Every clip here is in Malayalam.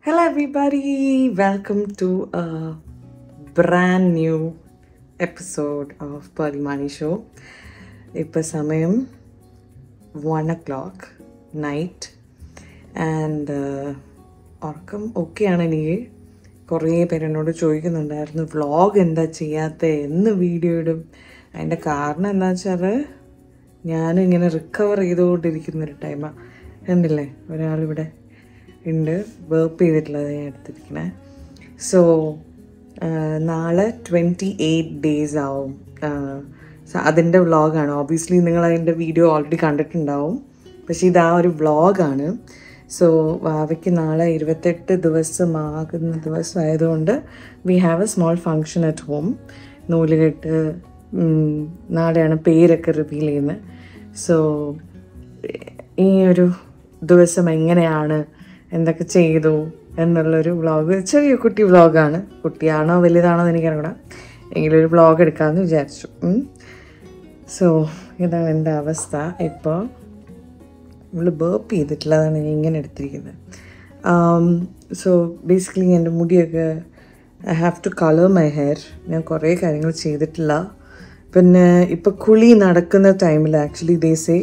Hello, everybody. Welcome to a brand new episode of Pearly Money Show. ഇപ്പോൾ സമയം one o'clock night and ഉറക്കം ഒക്കെയാണ് എനിക്ക് കുറേ പേര് എന്നോട് ചോദിക്കുന്നുണ്ടായിരുന്നു വ്ളോഗ് എന്താ ചെയ്യാത്ത എന്ന് വീഡിയോ ഇടും അതിൻ്റെ കാരണം എന്താ വെച്ചാൽ ഞാനിങ്ങനെ റിക്കവർ ചെയ്തുകൊണ്ടിരിക്കുന്നൊരു ടൈമാണ് കണ്ടില്ലേ ഒരാളിവിടെ ഉണ്ട് വേർപ്പ് ചെയ്തിട്ടുള്ളത് ഞാൻ എടുത്തിരിക്കണേ സോ നാളെ ട്വൻറ്റി എയ്റ്റ് ഡേയ്സ് ആവും സോ അതിൻ്റെ വ്ളോഗാണ് ഓബിയസ്ലി നിങ്ങൾ അതിൻ്റെ വീഡിയോ ഓൾറെഡി കണ്ടിട്ടുണ്ടാവും പക്ഷേ ഇത് ആ ഒരു വ്ളോഗാണ് സോ വാവയ്ക്ക് നാളെ ഇരുപത്തെട്ട് ദിവസമാകുന്ന ദിവസമായതുകൊണ്ട് we have a small function at home നൂലുകെട്ട് ഉം, നാളെയാണ് പേരൊക്കെ റിവീൽ ചെയ്യുന്നത് സോ ഈ ഒരു ദിവസം എങ്ങനെയാണ് എന്തൊക്കെ ചെയ്തു എന്നുള്ളൊരു വ്ളോഗ് ചെറിയ കുട്ടി വ്ളോഗാണ് കുട്ടിയാണോ വലുതാണോ എന്ന് എനിക്കറിയണം എങ്കിലും ഒരു വ്ളോഗ് എടുക്കാമെന്ന് വിചാരിച്ചു സോ ഇതാണ് എൻ്റെ അവസ്ഥ ഇപ്പോൾ ഇവള് ബേപ്പ് ചെയ്തിട്ടുള്ളതാണ് ഞാൻ ഇങ്ങനെ എടുത്തിരിക്കുന്നത് സോ ബേസിക്കലി എൻ്റെ മുടിയൊക്കെ I have to colour my hair ഞാൻ കുറേ കാര്യങ്ങൾ ചെയ്തിട്ടില്ല പിന്നെ ഇപ്പോൾ കുളി നടക്കുന്ന ടൈമിൽ ആക്ച്വലി ദേസേ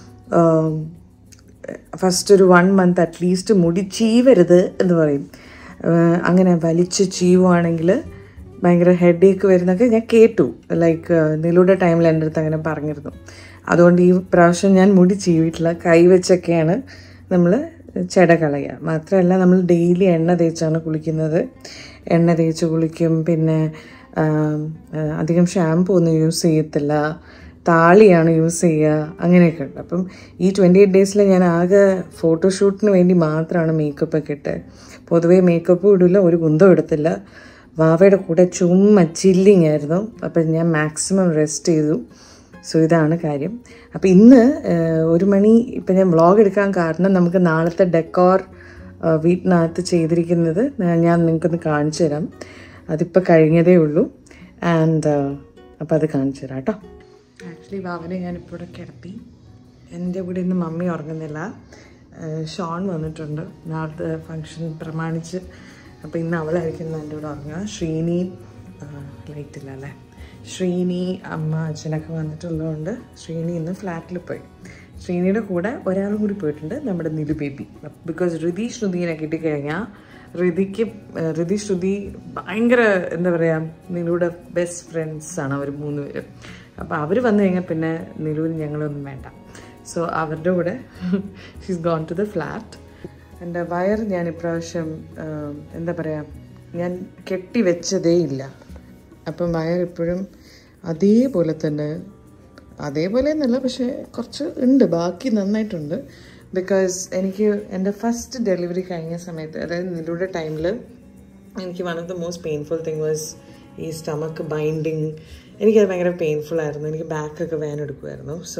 ഫസ്റ്റ് ഒരു വൺ മന്ത് അറ്റ്ലീസ്റ്റ് മുടി ചീവരുത് എന്ന് പറയും ആഹ് അങ്ങനെ വലിച്ച് ചീവുവാണെങ്കിൽ ഭയങ്കര ഹെഡേക്ക് വരുന്നൊക്കെ ഞാൻ കേട്ടു ലൈക്ക് നിലൂടെ ടൈമിൽ എൻ്റെ അടുത്ത് അങ്ങനെ പറഞ്ഞിരുന്നു അതുകൊണ്ട് ഈ പ്രാവശ്യം ഞാൻ മുടി ചീവിട്ടില്ല കൈ വെച്ചൊക്കെയാണ് നമ്മൾ ചെട കളയുക മാത്രമല്ല നമ്മൾ ഡെയിലി എണ്ണ തേച്ചാണ് കുളിക്കുന്നത് എണ്ണ തേച്ച് കുളിക്കും പിന്നെ ആം, ആ, അധികം ഷാമ്പു ഒന്നും യൂസ് ചെയ്യത്തില്ല താളിയാണ് യൂസ് ചെയ്യുക അങ്ങനെയൊക്കെ ഉണ്ട് അപ്പം ഈ ട്വൻറ്റി എയ്റ്റ് ഡേയ്സിൽ ഞാൻ ആകെ ഫോട്ടോഷൂട്ടിന് വേണ്ടി മാത്രമാണ് മേക്കപ്പ് ഒക്കെ ഇട്ട് പൊതുവേ മേക്കപ്പും ഇടില്ല ഒരു കുന്തം എടുത്തില്ല വാവയുടെ കൂടെ ചുമ്മാ ചില്ലിങ് ആയിരുന്നു അപ്പം ഞാൻ മാക്സിമം റെസ്റ്റ് ചെയ്തു സോ ഇതാണ് കാര്യം അപ്പം ഇന്ന് ഏഹ്, ഒരു മണി ഇപ്പം ഞാൻ വ്ളോഗ് എടുക്കാൻ കാരണം നമുക്ക് നാളത്തെ ഡെക്കോർ വീട്ടിനകത്ത് ചെയ്തിരിക്കുന്നത് ഞാൻ- ഞാൻ നിങ്ങൾക്കൊന്ന് കാണിച്ചു തരാം അതിപ്പോൾ കഴിഞ്ഞതേ ഉള്ളൂ ആൻഡ് അപ്പോൾ അത് കാണിച്ചു തരാം കേട്ടോ ആക്ച്വലി ബാബനെ ഞാനിപ്പോൾ ഇവിടെ കിടത്തി എൻ്റെ കൂടെ ഇന്ന് മമ്മി ഉറങ്ങുന്നില്ല ഏഹ് ഷോൺ വന്നിട്ടുണ്ട് നാളത്തെ ഫങ്ഷൻ പ്രമാണിച്ച് അപ്പോൾ ഇന്ന് അവളായിരിക്കും എൻ്റെ കൂടെ ഉറങ്ങുക ശ്രീനി ലൈറ്റ് ഇല്ല അല്ലേ ശ്രീനി അമ്മ അച്ഛനൊക്കെ വന്നിട്ടുള്ളതുകൊണ്ട് ശ്രീനി ഇന്ന് ഫ്ലാറ്റിൽ പോയി ശ്രീനിയുടെ കൂടെ ഒരാളും കൂടി പോയിട്ടുണ്ട് നമ്മുടെ നിലു ബേബി ബിക്കോസ് ഋതി ശ്രുതിനെ കിട്ടിക്കഴിഞ്ഞാൽ ഋതിക്ക് ഏഹ് ഋതി ശ്രുതി ഭയങ്കര എന്താ പറയുക നിലുടെ ബെസ്റ്റ് ഫ്രണ്ട്സ് ആണ് അവർ മൂന്ന് പേരും അപ്പോൾ അവർ വന്നു കഴിഞ്ഞാൽ പിന്നെ നിലുവിന് ഞങ്ങളൊന്നും വേണ്ട സോ അവരുടെ കൂടെ she's gone to the flat എൻ്റെ വയർ ഞാൻ ഇപ്രാവശ്യം ആം, എന്താ പറയുക ഞാൻ കെട്ടി വെച്ചതേ ഇല്ല അപ്പം വയർ ഇപ്പോഴും അതേപോലെ തന്നെ അതേപോലെ എന്നല്ല പക്ഷേ കുറച്ച് ഉണ്ട് ബാക്കി നന്നായിട്ടുണ്ട് ബിക്കോസ് എനിക്ക് എൻ്റെ ഫസ്റ്റ് ഡെലിവറി കഴിഞ്ഞ സമയത്ത് അതായത് നിലയുടെ ടൈമിൽ എനിക്ക് one of the most painful thing was ഈ സ്റ്റമക്ക് ബൈൻഡിങ് എനിക്കത് ഭയങ്കര പെയിൻഫുൾ ആയിരുന്നു എനിക്ക് ബാക്കൊക്കെ വേന എടുക്കുമായിരുന്നു so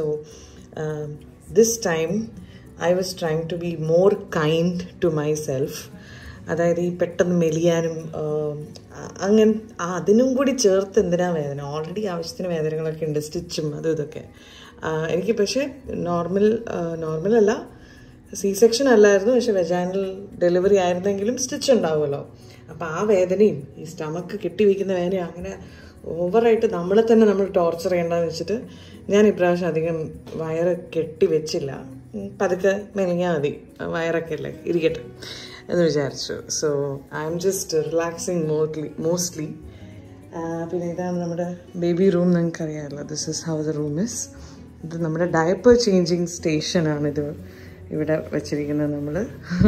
this time I was trying to be more kind to myself അതായത് ഈ പെട്ടെന്ന് മെലിയാനും ആം, അ- അങ്ങനെ ആ, അതിനും കൂടി ചേർത്ത് എന്തിനാ വേദന ഓൾറെഡി ആവശ്യത്തിന് വേദനകളൊക്കെ ഉണ്ട് സ്റ്റിച്ചും അതും ഇതൊക്കെ ആ, എനിക്ക് പക്ഷേ നോർമൽ നോർമൽ അല്ല സി സെക്ഷൻ അല്ലായിരുന്നു പക്ഷെ വെജാനൽ ഡെലിവറി ആയിരുന്നെങ്കിലും സ്റ്റിച്ച് ഉണ്ടാവുമല്ലോ അപ്പോൾ ആ വേദനയും ഈ സ്റ്റമക്ക് കെട്ടിവെക്കുന്ന വേദനയും അങ്ങനെ ഓവറായിട്ട് നമ്മളെ തന്നെ നമ്മൾ ടോർച്ചർ ചെയ്യേണ്ടതെന്ന് വെച്ചിട്ട് ഞാൻ ഇപ്രാവശ്യം അധികം വയറ് കെട്ടി വെച്ചില്ല ഉം, പതുക്കെ മെലിഞ്ഞാൽ മതി വയറൊക്കെ അല്ലേ ഇരിക്കട്ടെ എന്ന് വിചാരിച്ചു so I'm just relaxing mostly mostly പിന്നെ ഇതാണ് നമ്മുടെ ബേബി റൂം നിങ്ങൾക്ക് അറിയാമല്ലോ this is how the room is ഇത് നമ്മുടെ ഡയപ്പർ ചേഞ്ചിങ് സ്റ്റേഷനാണ് ഇത് ഇവിടെ വെച്ചിരിക്കുന്നത് നമ്മൾ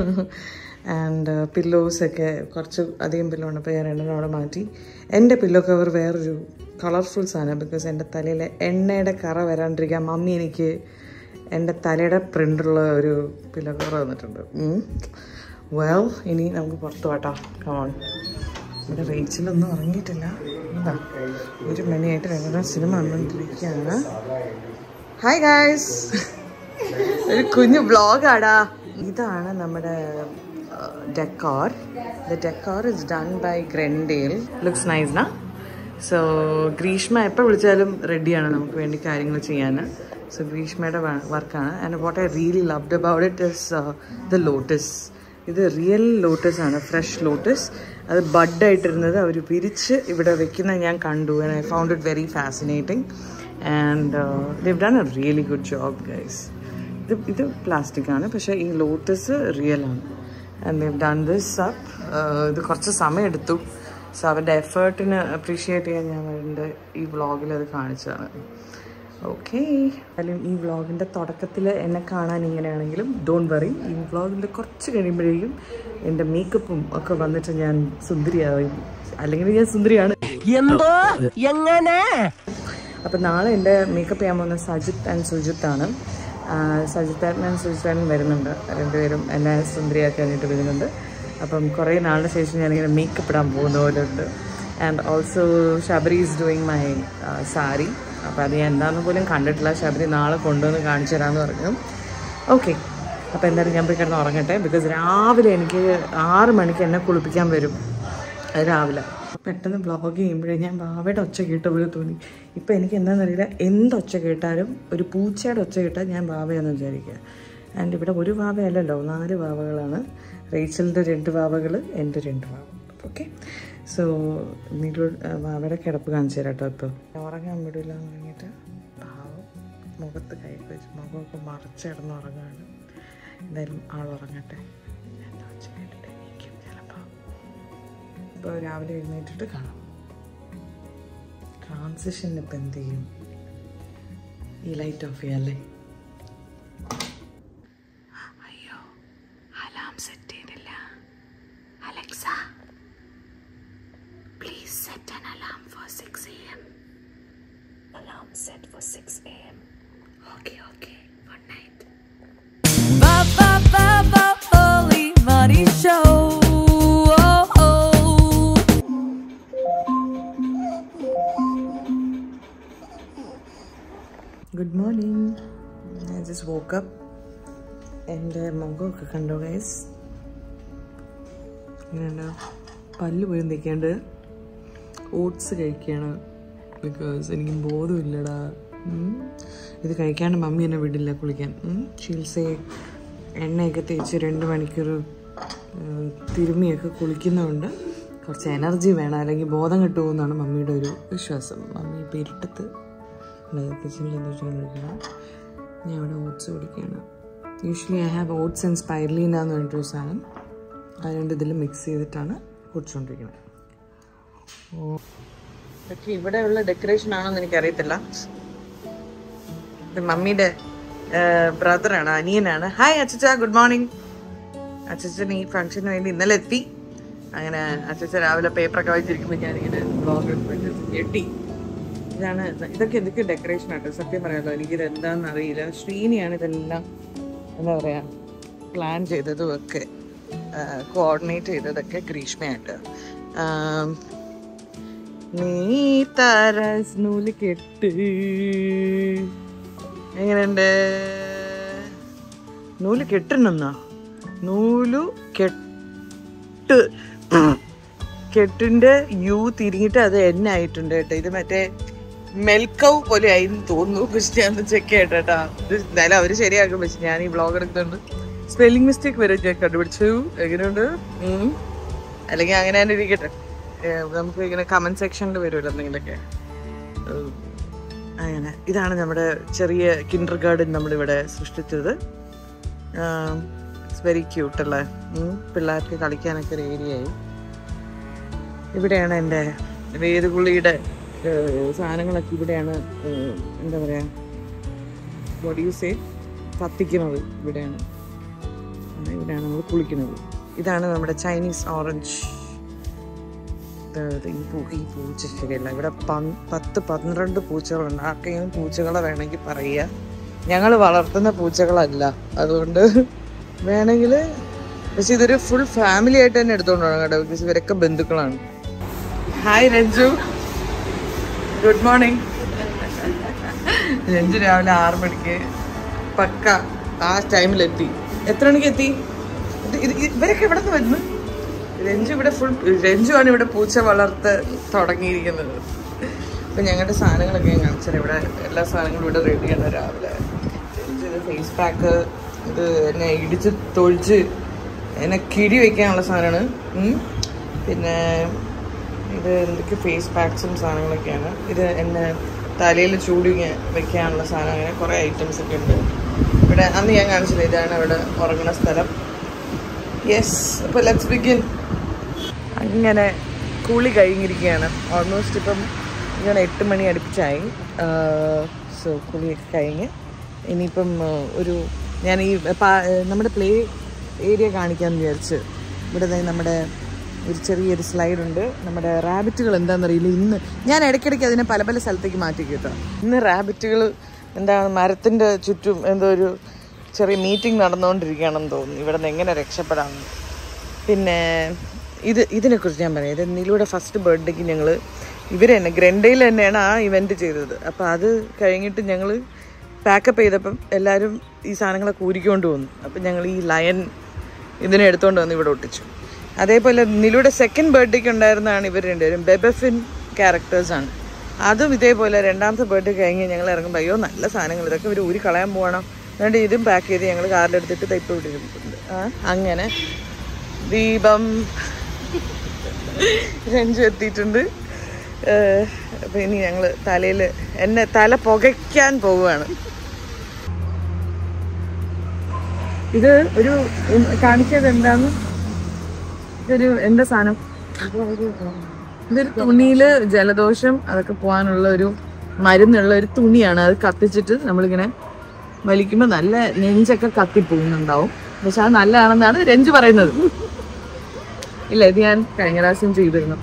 ആൻഡ് പില്ലോസൊക്കെ കുറച്ച് അധികം പില്ലോ ഉണ്ട് അപ്പോൾ ഞാൻ രണ്ടെണ്ണം അവിടെ മാറ്റി എൻ്റെ പില്ലോ കവർ വേറൊരു കളർഫുൾ സാധനം ബിക്കോസ് എൻ്റെ തലയിൽ എണ്ണയുടെ കറ വരാണ്ടിരിക്കാൻ മമ്മി എനിക്ക് എൻ്റെ തലയുടെ പ്രിൻ്റുള്ള ഒരു പില്ലോ കവർ തന്നിട്ടുണ്ട് വെൽ ഇനി നമുക്ക് പുറത്ത് പോട്ടോ കമോൺ ഇവിടെ റേച്ചിലൊന്നും ഉറങ്ങിയിട്ടില്ല എന്താ ഒരു മണിയായിട്ട് രണ്ടര സിനിമ കണ്ടുകൊണ്ടിരിക്കുകയാണ് ഹായ് ഗായ്സ് ഒരു കുഞ്ഞു വ്ളോഗാടാ ഇതാണ് നമ്മുടെ decor the decor is done by Grandale looks nice നാ സോ ഗ്രീഷ്മ എപ്പോൾ വിളിച്ചാലും റെഡിയാണ് നമുക്ക് വേണ്ടി കാര്യങ്ങൾ ചെയ്യാൻ സോ ഗ്രീഷ്മയുടെ വർക്കാണ് and what I really loved about it is the lotus ഇത് റിയൽ ലോട്ടസ് ആണ് ഫ്രഷ് ലോട്ടസ് അത് ബഡായിട്ടിരുന്നത് അവർ പിരിച്ച് ഇവിടെ വെക്കുന്നത് ഞാൻ കണ്ടു and I found it very fascinating and they've done a really good job guys ഇത് ഇത് പ്ലാസ്റ്റിക് ആണ് പക്ഷേ ഈ ലോട്ടസ് റിയൽ ആണ് and they've done this up ഇത് കുറച്ച് സമയം എടുത്തു സോ അവരുടെ എഫേർട്ടിന് അപ്രീഷിയേറ്റ് ചെയ്യാൻ ഞാൻ എൻ്റെ ഈ വ്ളോഗിൽ അത് കാണിച്ചതാണ് ഓക്കെ അല്ലെങ്കിൽ ഈ വ്ളോഗിൻ്റെ തുടക്കത്തിൽ എന്നെ കാണാൻ ഇങ്ങനെയാണെങ്കിലും ഡോണ്ട് വറി ഈ വ്ളോഗിൻ്റെ കുറച്ച് കഴിയുമ്പോഴേക്കും എൻ്റെ മേക്കപ്പും ഒക്കെ വന്നിട്ട് ഞാൻ സുന്ദരിയാവും അല്ലെങ്കിൽ ഞാൻ സുന്ദരിയാണ് എന്തോ എങ്ങനെ അപ്പം നാളെ എൻ്റെ മേക്കപ്പ് ചെയ്യാൻ പോകുന്ന സജിത്ത് ആൻഡ് സുജിത്താണ് സജിത്ത് ആൻഡ് സുജിത്ത് ആൻഡ് വരുന്നുണ്ട് രണ്ടുപേരും എന്നെ സുന്ദരിയാക്കാനായിട്ട് വരുന്നുണ്ട് അപ്പം കുറേ നാളിന് ശേഷം ഞാനിങ്ങനെ മേക്കപ്പ് ഇടാൻ പോകുന്ന പോലെ ഉണ്ട് and also Sabari is doing my sari അപ്പോൾ അത് ഞാൻ എന്താണെന്ന് പോലും കണ്ടിട്ടില്ല ശബരി നാളെ കൊണ്ടുവന്ന് കാണിച്ചു തരാമെന്ന് പറഞ്ഞു ഓക്കെ അപ്പോൾ എന്തായാലും ഞാൻ പോയി കിടന്ന് ഉറങ്ങട്ടെ ബിക്കോസ് രാവിലെ എനിക്ക് ആറ് മണിക്ക് എന്നെ കുളിപ്പിക്കാൻ വരും അത് രാവിലെ പെട്ടെന്ന് വ്ളോഗ് ചെയ്യുമ്പോഴേ ഞാൻ ബാവയുടെ ഒച്ച കേട്ട പോലെ തോന്നി ഇപ്പം എനിക്ക് എന്താണെന്നറിയില്ല എന്ത് ഒച്ച കേട്ടാലും ഒരു പൂച്ചയുടെ ഒച്ച കേട്ടാൽ ഞാൻ ബാവയെന്ന് വിചാരിക്കുക ആൻഡ് ഇവിടെ ഒരു ബാവയല്ലല്ലോ നാല് ബാവകളാണ് റേച്ചലിൻ്റെ രണ്ട് ബാവകൾ എൻ്റെ രണ്ട് ബാവ ഓക്കെ സോ നീലു ബാവയുടെ കിടപ്പ് കാണിച്ചു തരാം കേട്ടോ ഇപ്പോൾ ഉറങ്ങാൻ വിടില്ല എന്ന് പറഞ്ഞിട്ട് പാവം മുഖത്ത് കൈ വെച്ച് മുഖമൊക്കെ മറച്ചിടന്ന് ഉറങ്ങാണ് എന്തായാലും ആൾ ഉറങ്ങട്ടെ എന്താ ഒച്ച കേട്ടിട്ട് എണീക്കും ചിലപ്പോൾ ഇപ്പോൾ രാവിലെ എഴുന്നേറ്റിട്ട് കാണാം ട്രാൻസിഷൻ ഇപ്പം എന്ത് ചെയ്യും ഈ ലൈറ്റ് ഓഫ് ചെയ്യാല്ലേ അയ്യോ അലാം സെറ്റ് ചെയ്തില്ല Alexa please set an alarm for six A M alarm set for six A M okay okay good night Ba ba ba ba holy money show. Oh, oh. Good morning I just woke up എൻ്റെ മുഖമൊക്കെ കണ്ടോ ഗൈസ് ഇങ്ങനെ പല്ല് പോയി നിൽക്കേണ്ടത് ഓട്സ് കഴിക്കുകയാണ് ബിക്കോസ് എനിക്ക് ബോധമില്ലടാ ഉം. ഇത് കഴിക്കാണ്ട് മമ്മി എന്നെ വിടില്ല കുളിക്കാൻ ചികിത്സ എണ്ണയൊക്കെ തേച്ച് രണ്ട് മണിക്കൂർ ഏഹ്, തിരുമ്മിയൊക്കെ കുളിക്കുന്നതുകൊണ്ട് കുറച്ച് എനർജി വേണം അല്ലെങ്കിൽ ബോധം കിട്ടുമെന്നാണ് മമ്മിയുടെ ഒരു വിശ്വാസം മമ്മി ഇപ്പോൾ ഇരുട്ടത്ത് കിച്ചണിൽ എന്താ വെച്ചുകൊണ്ടിരിക്കണം ഞാൻ ഇവിടെ ഓട്സ് കുടിക്കുകയാണ് usually I have oats and spirulina എന്ന് പറഞ്ഞിട്ടൊരു സാധനം അത് രണ്ട് ഇതിൽ മിക്സ് ചെയ്തിട്ടാണ് കുടിച്ചുകൊണ്ടിരിക്കുന്നത് ഇതൊക്കെ ഇവിടെയുള്ള ഡെക്കറേഷൻ ആണോന്ന് എനിക്കറിയത്തില്ല ഇത് മമ്മിയുടെ ബ്രദറാണ് അനിയനാണ് ഹായ് അച്ചച്ച ഗുഡ് മോർണിംഗ് അച്ചച്ചൻ ഈ ഫംഗ്ഷന് വേണ്ടി ഇന്നലെ എത്തി അങ്ങനെ അച്ചച്ച രാവിലെ പേപ്പറൊക്കെ വായിച്ചിരിക്കുമ്പോൾ ഞാനിങ്ങനെ ബ്ലോഗ് ഞെട്ടി ഇതാണ് ഇതൊക്കെ എന്തൊക്കെ ഡെക്കറേഷൻ ആട്ടോ സത്യം പറയാമല്ലോ എനിക്കിത് എന്താണെന്ന് അറിയില്ല ശ്രീനിയാണ് ഇതെല്ലാം എന്താ പറയാ പ്ലാൻ ചെയ്തതും ഒക്കെ കോർഡിനേറ്റ് ചെയ്തതൊക്കെ ഗ്രീഷ്മയായിട്ട് ആം, നീ താരസ് നൂല് കെട്ട് എങ്ങനെയുണ്ട് നൂല് കെട്ടണമെന്നാ നൂലു കെട്ട് കെട്ടിന്റെ യു തിരിഞ്ഞിട്ട് അത് എന്നെ ആയിട്ടുണ്ട് കേട്ടോ ഇത് മറ്റേ മെൽക്കവ് പോലെ ആയി തോന്നുന്നു പക്ഷെ ഞാൻ ചെക്ക് ചെയ്യട്ടെ കേട്ടാ ഇത് എന്തായാലും അവര് ശരിയാക്കും പക്ഷെ ഞാൻ ഈ ബ്ലോഗ് എടുക്കുന്നുണ്ട് സ്പെല്ലിംഗ് മിസ്റ്റേക്ക് വരെ ഞാൻ കണ്ടുപിടിച്ചു എങ്ങനെയുണ്ട് ഉം. അല്ലെങ്കിൽ അങ്ങനെ തന്നെ ഇരിക്കട്ടെ ഏ, നമുക്ക് ഇങ്ങനെ കമന്റ് സെക്ഷനിൽ വരുമല്ലോ എന്തെങ്കിലുമൊക്കെ ഉം. അങ്ങനെ ഇതാണ് നമ്മുടെ ചെറിയ കിൻഡർ ഗാർഡൻ നമ്മളിവിടെ സൃഷ്ടിച്ചത് ഇറ്റ്സ് വെരി ക്യൂട്ട് അല്ലേ ഉം. പിള്ളേർക്ക് കളിക്കാനൊക്കെ ഒരു ഏരിയയായി ഇവിടെയാണ് എൻ്റെ വേദുകുള്ളിയുടെ ഏഹ്, സാധനങ്ങളൊക്കെ ഇവിടെയാണ് ഏഹ്, എന്താ പറയുക ബോഡി യൂസ് കത്തിക്കുന്നത് ഇവിടെയാണ് ആ, ഇവിടെയാണ് നമ്മൾ കുളിക്കുന്നത് ഇതാണ് നമ്മുടെ ചൈനീസ് ഓറഞ്ച് ഇത് ഇത് ഈ പൂ ഈ പൂച്ച ശരിയല്ല ഇവിടെ പൻ- പത്ത് പന്ത്രണ്ട് പൂച്ചകളുണ്ട് ആർക്കെങ്കിലും പൂച്ചകളെ വേണമെങ്കിൽ പറയുക ഞങ്ങൾ വളർത്തുന്ന പൂച്ചകളല്ല അതുകൊണ്ട് വേണമെങ്കിൽ പക്ഷെ ഇതൊരു ഫുൾ ഫാമിലി ആയിട്ട് തന്നെ എടുത്തോണ്ട് പോകണം കേട്ടോ ബിക്കോസ് ഇവരൊക്കെ ബന്ധുക്കളാണ് hi Ranju good morning Ranju രാവിലെ ആറ് മണിക്ക് പക്ക ആ ടൈമിലെത്തി എത്ര മണിക്ക് എത്തി ഇത് ഇത് ഇവരൊക്കെ എവിടെ നിന്ന് വരുന്നു രഞ്ജു ഇവിടെ ഫുൾ രഞ്ജു ആണ് ഇവിടെ പൂച്ച വളർത്ത് തുടങ്ങിയിരിക്കുന്നത് അപ്പൊ ഞങ്ങളുടെ സാധനങ്ങളൊക്കെ ഞാൻ കാണിച്ചാൽ ഇവിടെ എല്ലാ സാധനങ്ങളും ഇവിടെ റെഡിയാണ് രാവിലെ രഞ്ജു ഇത് ഫേസ് പാക്ക് ഇത് എന്നെ ഇടിച്ച് തൊഴിച്ച് എന്നെ കിടി വെക്കാനുള്ള സാധനമാണ് ഉം. പിന്നെ ഇത് എന്തൊക്കെ ഫേസ് പാക്സും സാധനങ്ങളൊക്കെയാണ് ഇത് എന്നെ തലയിൽ ചൂടി വെക്കാനുള്ള സാധനം അങ്ങനെ കുറേ ഐറ്റംസ് ഒക്കെ ഉണ്ട് ഇവിടെ അന്ന് ഞാൻ കാണിച്ചില്ല ഇതാണ് അവിടെ ഉറങ്ങുന്ന സ്ഥലം യെസ് അപ്പോൾ ലെറ്റ്സ് ബിഗിൻ അങ്ങനെ കൂളി കഴിഞ്ഞിരിക്കുകയാണ് ഓൾമോസ്റ്റ് ഇപ്പം ഇങ്ങനെ എട്ട് മണി അടുപ്പിച്ചായി സോ കുളിയൊക്കെ കഴിഞ്ഞ് ഇനിയിപ്പം ആ, ഒരു ഞാൻ ഈ പാ- നമ്മുടെ പ്ലേ ഏരിയ കാണിക്കാമെന്ന് വിചാരിച്ച് ഇവിടെ ദേ നമ്മുടെ ഒരു ചെറിയൊരു സ്ലൈഡ് ഉണ്ട് നമ്മുടെ റാബിറ്റുകൾ എന്താണെന്നറിയില്ല ഇന്ന് ഞാൻ ഇടയ്ക്കിടയ്ക്ക് അതിനെ പല പല സ്ഥലത്തേക്ക് മാറ്റി കേട്ടോ ഇന്ന് റാബിറ്റുകൾ എന്താണ് മരത്തിൻ്റെ ചുറ്റും എന്തോ ഒരു ചെറിയ മീറ്റിംഗ് നടന്നുകൊണ്ടിരിക്കുകയാണെന്ന് തോന്നുന്നു ഇവിടെ നിന്ന് എങ്ങനെ രക്ഷപ്പെടാമെന്ന് പിന്നെ ഇത് ഇതിനെക്കുറിച്ച് ഞാൻ പറയാം ഇത് നീലൂടെ ഫസ്റ്റ് ബർത്ത്ഡേക്ക് ഞങ്ങൾ ഇവർ തന്നെ ഗ്രൻഡയിൽ തന്നെയാണ് ആ ഇവൻറ്റ് ചെയ്തത് അപ്പോൾ അത് കഴിഞ്ഞിട്ട് ഞങ്ങൾ പാക്കപ്പ് ചെയ്തപ്പം എല്ലാവരും ഈ സാധനങ്ങളെ കൂരിക്കൊണ്ട് വന്നു അപ്പം ഞങ്ങൾ ഈ ലയൻ ഇതിനെ എടുത്തുകൊണ്ട് വന്ന് ഇവിടെ ഒട്ടിച്ചു അതേപോലെ നിലയുടെ സെക്കൻഡ് ബർത്ത്ഡേക്ക് ഉണ്ടായിരുന്നതാണ് ഇവർ രണ്ടുപേരും ബെബഫിൻ ക്യാരക്ടേഴ്സാണ് അതും ഇതേപോലെ രണ്ടാമത്തെ ബർത്ത്ഡേ കഴിഞ്ഞ് ഞങ്ങൾ ഇറങ്ങുമ്പോൾ അയ്യോ നല്ല സാധനങ്ങൾ ഇതൊക്കെ ഇവർ ഊരി കളയാൻ പോകണം എന്നിട്ട് ഇതും പാക്ക് ചെയ്ത് ഞങ്ങൾ കാറിലെടുത്തിട്ട് തയ്പ്പ് വിട്ടിട്ടുണ്ട് ആ അങ്ങനെ ദീപം രഞ്ജു എത്തിയിട്ടുണ്ട് ഏഹ് അപ്പൊ ഇനി ഞങ്ങൾ തലയിൽ എന്നെ തല പുകയ്ക്കാൻ പോവുകയാണ് ഇത് ഒരു കാണിച്ചത് എന്താന്ന് ഇതൊരു എന്താ സാധനം ഇതൊരു തുണിയില് ജലദോഷം അതൊക്കെ പോകാനുള്ള ഒരു മരുന്നുള്ള ഒരു തുണിയാണ് അത് കത്തിച്ചിട്ട് നമ്മളിങ്ങനെ വലിക്കുമ്പോൾ നല്ല നെഞ്ചൊക്കെ കത്തിപ്പോകുന്നുണ്ടാവും പക്ഷെ അത് നല്ലതാണെന്നാണ് രഞ്ജു പറയുന്നത് ഇല്ല ഇത് ഞാൻ കഴിഞ്ഞ പ്രാവശ്യം ചെയ്തിരുന്നു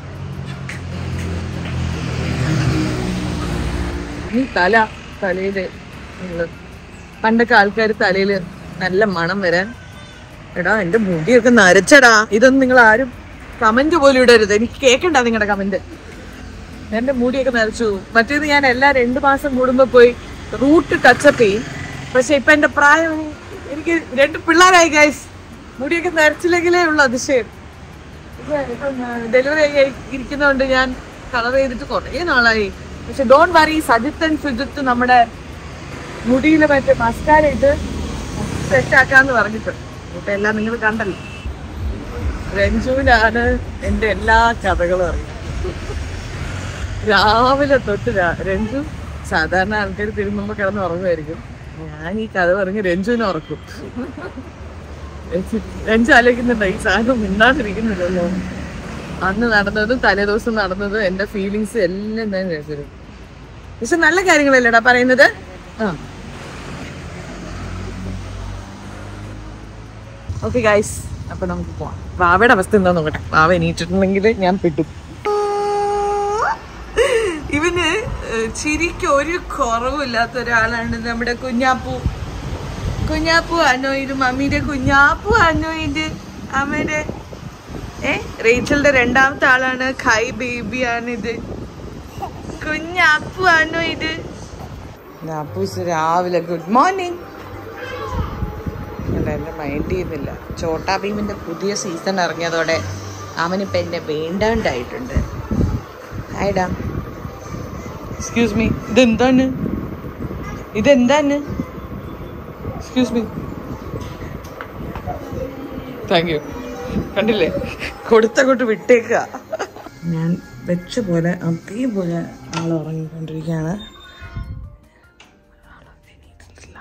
ഈ തല തലയില് ഉള്ള പണ്ടൊക്കെ ആൾക്കാർ തലയില് നല്ല മണം വരാൻ എടാ എന്റെ മുടിയൊക്കെ നരച്ചടാ ഇതൊന്നും നിങ്ങൾ ആരും കമന്റ് പോലും ഇടരുത് എനിക്ക് കേക്കണ്ട നിങ്ങളുടെ കമന്റ് എന്റെ മുടിയൊക്കെ നരച്ചു മറ്റേത് ഞാൻ എല്ലാ രണ്ടു മാസം കൂടുമ്പോ പോയി റൂട്ട് ടച്ചപ്പ് ചെയ്യും പക്ഷെ ഇപ്പൊ എന്റെ പ്രായം എനിക്ക് രണ്ട് പിള്ളേരായി ഗൈസ് മുടിയൊക്കെ നരച്ചില്ലെങ്കിലേ ഉള്ളു അതിശയം ഡെലിവറി ഇരിക്കുന്നതുകൊണ്ട് ഞാൻ കളർ ചെയ്തിട്ട് കുറേ നാളായി പക്ഷെ don't worry Sajith and Sujith നമ്മുടെ മുടിയിൽ മറ്റേ മസ്കാര ഇട്ട് സെറ്റ് ആക്കാന്ന് പറഞ്ഞിട്ടുണ്ട് ഇപ്പൊ എല്ലാം നിങ്ങൾ കണ്ടല്ലോ രഞ്ജുവിനാണ് എന്റെ എല്ലാ കഥകളും അറിയുന്നത് രാവിലെ തൊട്ട് രാ- രഞ്ജു സാധാരണ ആൾക്കാർ തിരുമ്പുമ്പോ കിടന്ന് ഉറങ്ങുമായിരിക്കും ഞാൻ ഈ കഥ പറഞ്ഞ് രഞ്ജുവിനെ ഉറക്കും രഞ്ജു ആലോചിക്കുന്നുണ്ടോ ഈ സാധനം മിണ്ടാണ്ടിരിക്കുന്നില്ലല്ലോ അന്ന് നടന്നതും തലേദിവസം നടന്നതും എന്റെ ഫീലിങ്സ് എല്ലാം ഞാൻ രഞ്ജു പക്ഷെ നല്ല കാര്യങ്ങളല്ലേടാ പറയുന്നത് ആ ഓക്കെ ഗൈസ് അപ്പൊ നമുക്ക് പോവാം വാവയുടെ അവസ്ഥ എന്താ നോക്കട്ടെ വാവ എണീറ്റിട്ടുണ്ടെങ്കിൽ ഞാൻ പെട്ടു ഇവന് ഏഹ്, ചിരിക്ക് ഒരു കുറവില്ലാത്ത ഒരാളാണ് നമ്മുടെ കുഞ്ഞാപ്പു കുഞ്ഞാപ്പു ആണോ ഇത് മമ്മിയുടെ കുഞ്ഞാപ്പു ആണോ ഇത് അമ്മയുടെ ഏ റേച്ചലിന്റെ രണ്ടാമത്തെ ആളാണ് ഖൈ ബേബി ആണ് ഇത് കുഞ്ഞാപ്പു ആണോ ഇത് അപ്പൂസ് രാവിലെ ഗുഡ് മോർണിംഗ് എന്റെ മൈൻഡ് ചെയ്യുന്നില്ല ചോട്ടാ ഭീമിന്റെ പുതിയ സീസൺ ഇറങ്ങിയതോടെ അവനിപ്പോ എന്നെ വേണ്ടാണ്ടായിട്ടുണ്ട് ഹായ്ഡാ എക്സ്ക്യൂസ് മീ ഇതെന്താണ് ഇതെന്താണ് എക്സ്ക്യൂസ് മീ താങ്ക് യു കണ്ടില്ലേ കൊടുത്തങ്ങോട്ട് വിട്ടേക്കുക ഞാൻ വെച്ച പോലെ അതേപോലെ ആൾ ഉറങ്ങിക്കൊണ്ടിരിക്കുകയാണ് ആള് എണീറ്റിട്ടില്ല.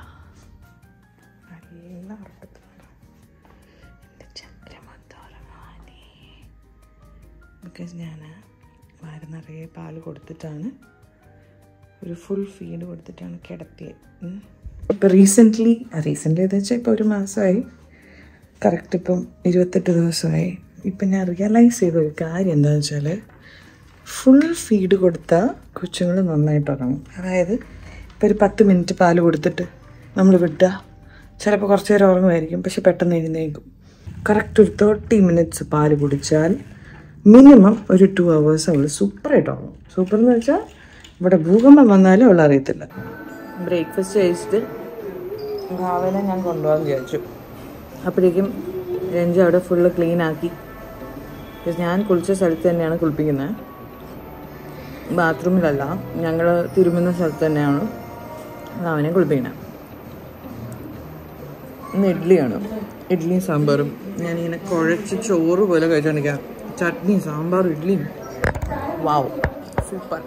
നല്ല ഉറക്കത്തിലാണ്. എൻ്റെ ചക്രമത്തോലമാനേ. ബിക്കോസ് ഞാൻ വയറ് നിറയെ പാല് കൊടുത്തിട്ടാണ് ഒരു ഫുൾ ഫീഡ് കൊടുത്തിട്ടാണ് കിടത്തിയത് ഇപ്പോൾ റീസെൻ്റ്ലി റീസെൻ്റ്ലി എന്ന് വെച്ചാൽ ഇപ്പോൾ ഒരു മാസമായി കറക്റ്റ് ഇപ്പം ഇരുപത്തെട്ട് ദിവസമായി ഇപ്പം ഞാൻ റിയലൈസ് ചെയ്ത ഒരു കാര്യം എന്താണെന്ന് വെച്ചാൽ ഫുൾ ഫീഡ് കൊടുത്താൽ കൊച്ചുങ്ങൾ നന്നായിട്ട് ഉറങ്ങും അതായത് ഇപ്പോൾ ഒരു പത്ത് മിനിറ്റ് പാല് കൊടുത്തിട്ട് നമ്മൾ വിട്ടുക ചിലപ്പോൾ കുറച്ച് നേരം ഉറങ്ങുമായിരിക്കും പക്ഷെ പെട്ടെന്ന് എഴുന്നേക്കും കറക്റ്റ് ഒരു തേർട്ടി മിനിറ്റ്സ് പാല് കുടിച്ചാൽ മിനിമം ഒരു ടു അവേഴ്സ് അവൾ സൂപ്പറായിട്ട് ഉറങ്ങും സൂപ്പർ എന്ന് വെച്ചാൽ ഇവിടെ ഭൂകമ്പം വന്നാലും അവൾ അറിയത്തില്ല ബ്രേക്ക്ഫാസ്റ്റ് കഴിച്ചിട്ട് രാവിലെ ഞാൻ കൊണ്ടുപോകാൻ വിചാരിച്ചു അപ്പോഴേക്കും രഞ്ജു അവിടെ ഫുള്ള് ക്ലീൻ ആക്കി Because ഞാൻ കുളിച്ച സ്ഥലത്ത് തന്നെയാണ് കുളിപ്പിക്കുന്നത് ബാത്റൂമിലല്ല ഞങ്ങൾ തിരുമുന്ന സ്ഥലത്ത് തന്നെയാണ് അവനെ കുളിപ്പിക്കുന്നത് ഇന്ന് ഇഡ്ഡലിയാണ് ഇഡ്ഡലിയും സാമ്പാറും ഞാനിങ്ങനെ കുഴച്ച് ചോറ് പോലെ കഴിച്ചോണ്ടിരിക്കാം ചട്നി സാമ്പാറും ഇഡ്ഡലിയും വാവ് സൂപ്പർ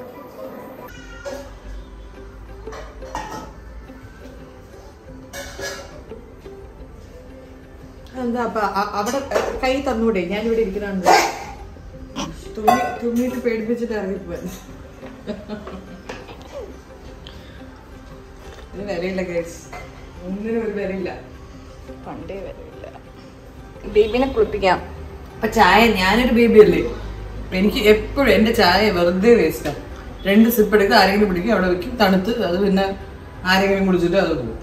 എന്താ അപ്പൊ അ- അവിടെ കൈ തന്നൂടെ ഞാനിവിടെ ഇരിക്കുന്നുണ്ട് തുണി തുണിയിട്ട് പേടിപ്പിച്ചിട്ട് ഇറങ്ങിപ്പോയി ഇത് വിലയില്ല കേസ് ഒന്നിനും ഒരു വിലയില്ല പണ്ടേ വിലയില്ല ബേബിനെ കുളിപ്പിക്കാം അപ്പൊ ചായ ഞാനൊരു ബേബി അല്ലേ എനിക്ക് എപ്പോഴും എന്റെ ചായ വെറുതെ വേസ്റ്റാ രണ്ട് സിപ്പ് എടുക്കുക ആരെങ്കിലും പിടിക്കും അവിടെ വെക്കും തണുത്ത് അത് പിന്നെ ആരെങ്കിലും കുടിച്ചിട്ട് അത് പോകും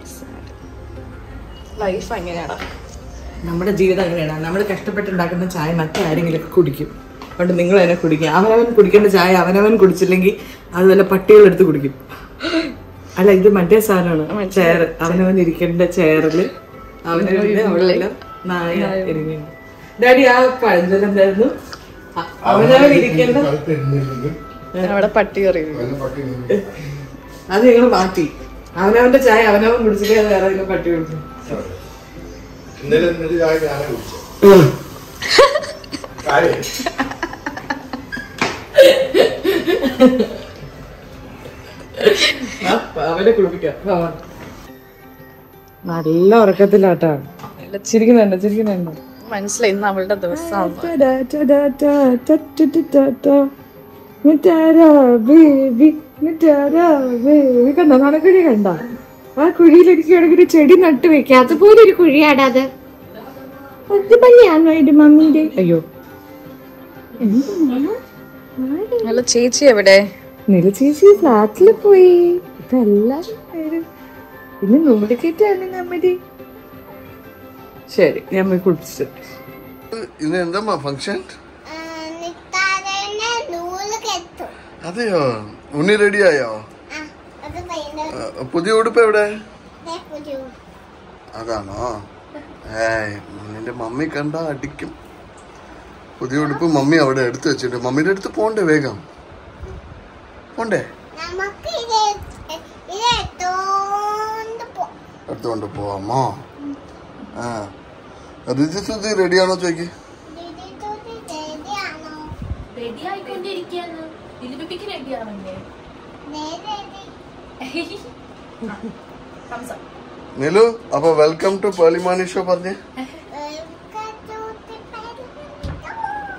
ലൈഫ് എങ്ങനെയാടാ നമ്മുടെ ജീവിതം അങ്ങനെയാണ് നമ്മൾ കഷ്ടപ്പെട്ടുണ്ടാക്കുന്ന ചായ മറ്റേ ആരെങ്കിലും ഒക്കെ കുടിക്കും അതുകൊണ്ട് നിങ്ങൾ തന്നെ കുടിക്കുക അവനവൻ കുടിക്കേണ്ട ചായ അവനവൻ കുടിച്ചില്ലെങ്കിൽ അത് വല്ല പട്ടികൾ എടുത്ത് കുടിക്കും അല്ല ഇത് മറ്റേ സാധനമാണ് ചെയർ അവനവൻ ഇരിക്കേണ്ട ചെയറിൽ അവനവന്റെ അവിടെ നായ ഇരിക്കുന്നു ഡാഡി ആ പഴഞ്ചൊല്ലം എന്തായിരുന്നു അ- അവനവൻ ഇരിക്കേണ്ട അവിടെ പട്ടി അറിയും അത് നിങ്ങൾ മാറ്റി അവനവന്റെ ചായ അവനവൻ കുടിച്ചിട്ടേ അത് വേറെ ഏതെങ്കിലും പട്ടി കുടിക്കും ഇന്നലെ ഇന്നലെ ചായ ഞാനേ കുടിച്ചു കാര്യം ആ, അവനെ കുളിപ്പിക്കാം വാ, വാ. നല്ല ഉറക്കത്തിലാട്ടാ ചിരിക്കുന്നുണ്ട് ചിരിക്കുന്നുണ്ട് മനസ്സിലായി ഇന്ന് അവളുടെ ദിവസമാണ് കണ്ട നടക്കുഴി കണ്ട ആ കുഴിയിൽ എനിക്ക് ചെടി നട്ട് വെക്കാം അതുപോലെ ഒരു കുഴിയാടാ അത് അത് പണിയാണോ ഇത് മമ്മീന്റെ അയ്യോ അല്ല ചേച്ചി എവിടെ നില ചേച്ചി ഫ്ലാറ്റിൽ പോയി ഇതെല്ലാം പേര്. പിന്നെ നൂലിക്കേറ്റാണ് നമ്മടി ശരി ഞാൻ പോയി കുളിപ്പിച്ചിട്ട് ഇന്ന് എന്താ ഫംഗ്ഷൻ നിക്കാതെ നൂല് കെട്ടും അതെയോ ഉണ്ണി റെഡിയായോ ആ അത് ഭയങ്കര പുതിയ ഉടുപ്പ് എവിടെ പുതിയ അതാണോ ഏയ് നിന്റെ മമ്മി കണ്ട അടിക്കും പുതിയ ഉടുപ്പ് മമ്മി അവിടെ എടുത്തു വെച്ചിട്ടുണ്ട് മമ്മിയുടെ അടുത്ത് പോണ്ടേ വേഗം പോണ്ടേ നമുക്ക് ഇത് ഇത് എത്തോണ്ട് പോ എടുത്തുകൊണ്ട് പോവാമോ ആ ഋതി സുധി റെഡിയാണോ ചോദിക്ക് ദീദി തൂതി റെഡിയാണോ റെഡി ആയിക്കൊണ്ടിരിക്കുകയാണ് ദിലീപിക്ക് റെഡി ആവണ്ടേ നേ റെഡി നിലു അപ്പൊ വെൽക്കം ടു പേളിമാണി ഷോ പറഞ്ഞേ തൂതി പരിഗണിക്കോ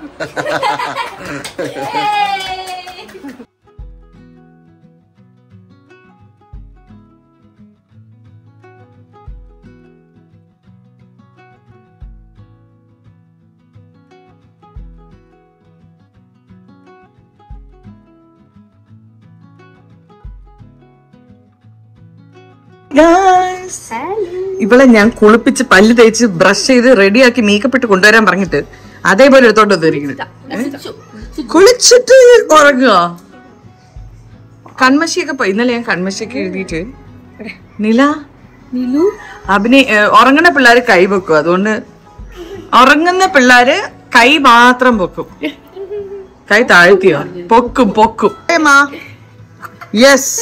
ഇവളെ ഞാൻ കുളിപ്പിച്ച് പല്ല് തേച്ച് ബ്രഷ് ചെയ്ത് റെഡിയാക്കി മേക്കപ്പ് ഇട്ട് കൊണ്ടുവരാൻ പറഞ്ഞിട്ട് അതേപോലെ എടുത്തോണ്ട് വന്നിരിക്കുന്നത് കുളിച്ചിട്ട് ഉറങ്ങുക കൺമശിയൊക്കെ പോയി ഇന്നലെ ഞാൻ കൺമശിയൊക്കെ എഴുതിയിട്ട് നില നിലു അഭിനയ ഏഹ്, ഉറങ്ങണ പിള്ളേര് കൈ വെക്കും അതുകൊണ്ട് ഉറങ്ങുന്ന പിള്ളേര് കൈ മാത്രം പൊക്കും കൈ താഴ്ത്തിയോ പൊക്കും പൊക്കും യെസ്